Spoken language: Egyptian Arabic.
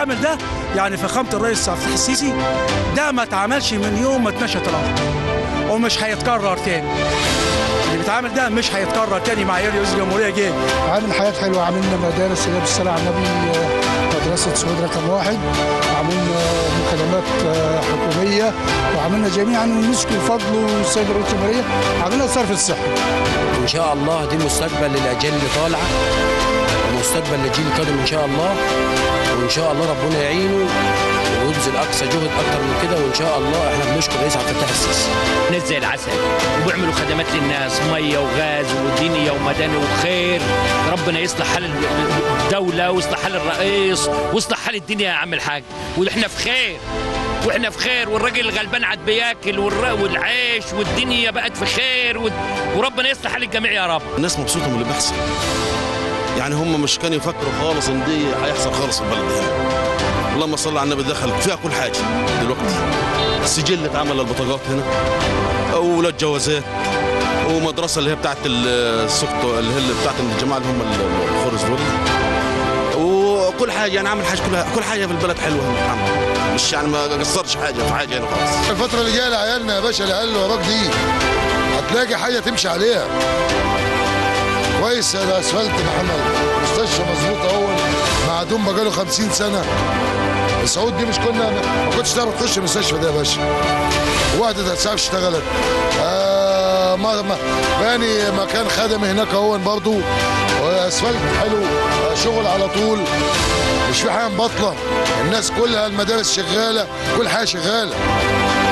بيتعامل ده يعني فخامه الرئيس عبد الفتاح السيسي ده ما اتعملش من يوم ما اتنشأت الارض ومش هيتكرر تاني اللي بيتعامل ده مش هيتكرر تاني مع رئيس الجمهوريه جه عامل حياة حلوة عملنا مدارس اللي بالصلاة على النبي آه، مدرسة سعود رقم واحد وعملنا مكالمات آه، حكومية وعملنا جميعا ونشكر فضله والسيد رئيس الجمهورية عملنا صرف الصحي ان شاء الله دي مستقبل للاجيال اللي طالعه ومستقبل للجيل القادم ان شاء الله وان شاء الله ربنا يعينه ويبذل اقصى جهد اكتر من كده وان شاء الله احنا بنشكر رئيس عبد الفتاح السيسي ناس زي العسل وبيعملوا خدمات للناس ميه وغاز ودنيا ومدني وخير ربنا يصلح حال الدوله ويصلح حال الرئيس ويصلح حال الدنيا يا عم الحاج واحنا في خير واحنا في خير والراجل الغلبان عاد بياكل والر- والعيش والدنيا بقت في خير و- وربنا يصلح حال الجميع يا رب الناس مبسوطه من اللي بيحصل يعني هم مش كانوا يفكروا خالص ان دي هيحصل خالص في البلد هنا اللهم صل على النبي دخل فيها كل حاجه دلوقتي السجل اتعمل للبطاقات هنا اولاد جوازات ومدرسه اللي هي بتاعت السقط اللي هي اللي بتاعت الجماعه اللي هم الخرز دول وكل حاجه يعني عامل حاجه كلها كل حاجه في البلد حلوه هنا الحمد لله. مش يعني ما قصرش حاجه في حاجه هنا خالص الفترة اللي جاية لعيالنا يا باشا العيال اللي وراك دي هتلاقي حاجة تمشي عليها كويس الاسفلت محمد مستشفى مظبوط اول معدوم بقاله 50 سنة السعود دي مش كنا ما كنتش تعرف تخش المستشفى ده يا باشا وحدة اسعاف اشتغلت آه ما ما باني مكان خدمي هناك اهون برضو واسفلت حلو آه، شغل على طول مش في حاجه مبطله الناس كلها المدارس شغاله كل حاجه شغاله